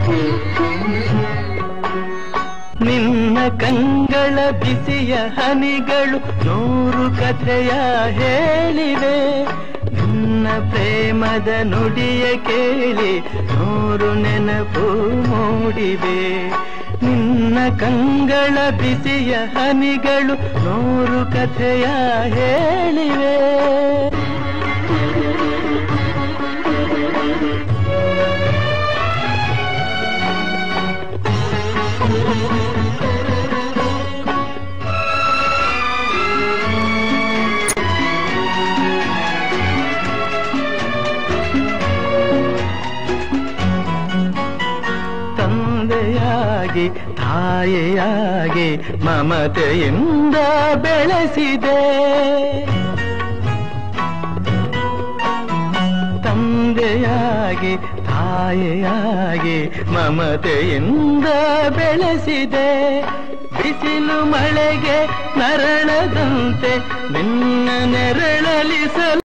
ನಿನ್ನ ಕಂಗಳ ಬಿಸಿಯ ಹನಿಗಳು ನೂರು ಕಥೆಯ ಹೇಳಿವೆ ನಿನ್ನ ಪ್ರೇಮದ ನುಡಿಯ ಕೇಳಿ ನೂರು ನೆನಪು ಮೂಡಿವೆ ನಿನ್ನ ಕಂಗಳ ಬಿಸಿಯ ಹನಿಗಳು ನೂರು ಕಥೆಯ ಹೇಳಿವೆ ತಂದೆಯಾಗಿ ತಾಯಿಯಾಗಿ ಮಮತೆಯಿಂದ ಬೆಳೆಸಿದೆ ತಂದೆಯಾಗಿ ತಾಯಿಯಾಗಿ ಮಮತೆಯಿಂದ ಬೆಳೆಸಿದೆ ಬಿಸಿಲು ಮಳೆಗೆ ನರಳದಂತೆ ನಿನ್ನ ನೆರಳಲಿಸಲು